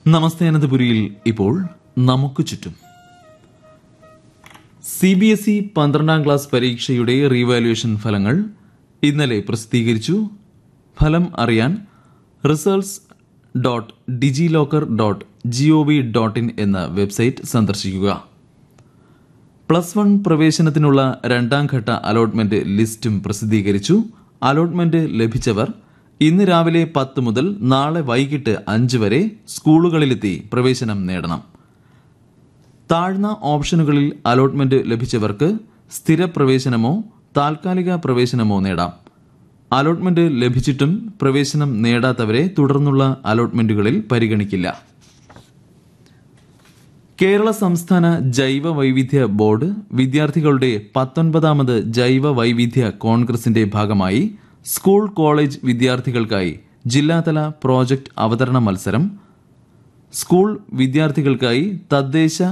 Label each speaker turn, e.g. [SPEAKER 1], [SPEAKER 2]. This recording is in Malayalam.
[SPEAKER 1] നമസ്തേ അനന്തപുരിയിൽ ഇപ്പോൾ നമുക്ക് ചുറ്റും സി ബി എസ് ഇ പന്ത്രണ്ടാം ക്ലാസ് പരീക്ഷയുടെ റീവാലുവേഷൻ ഫലങ്ങൾ ഇന്നലെ പ്രസിദ്ധീകരിച്ചു ഫലം അറിയാൻ results dot digi locker dot G O V dot in എന്ന വെബ്സൈറ്റ് സന്ദർശിക്കുക പ്ലസ് വൺ പ്രവേശനത്തിനുള്ള രണ്ടാം ഘട്ട അലോട്ട്മെന്റ് ലിസ്റ്റും പ്രസിദ്ധീകരിച്ചു അലോട്ട്മെന്റ് ലഭിച്ചവർ ഇന്ന് രാവിലെ പത്ത് മുതൽ നാളെ വൈകിട്ട് അഞ്ച് വരെ സ്കൂളുകളിലെത്തി പ്രവേശനം നേടണം താഴ്ന്ന ഓപ്ഷനുകളിൽ അലോട്ട്മെന്റ് ലഭിച്ചവർക്ക് സ്ഥിര പ്രവേശനമോ താൽക്കാലിക പ്രവേശനമോ നേടാം അലോട്ട്മെന്റ് ലഭിച്ചിട്ടും പ്രവേശനം നേടാത്തവരെ തുടർന്നുള്ള അലോട്ട്മെന്റുകളിൽ പരിഗണിക്കില്ല കേരള സംസ്ഥാന ജൈവ വൈവിധ്യ ബോർഡ് വിദ്യാർത്ഥികളുടെ പത്തൊൻപതാമത് ജൈവ വൈവിധ്യ കോൺഗ്രസിന്റെ ഭാഗമായി സ്കൂൾ കോളേജ് വിദ്യാർത്ഥികൾക്കായി ജില്ലാതല പ്രോജക്ട് അവതരണ മത്സരം സ്കൂൾ വിദ്യാർത്ഥികൾക്കായി തദ്ദേശ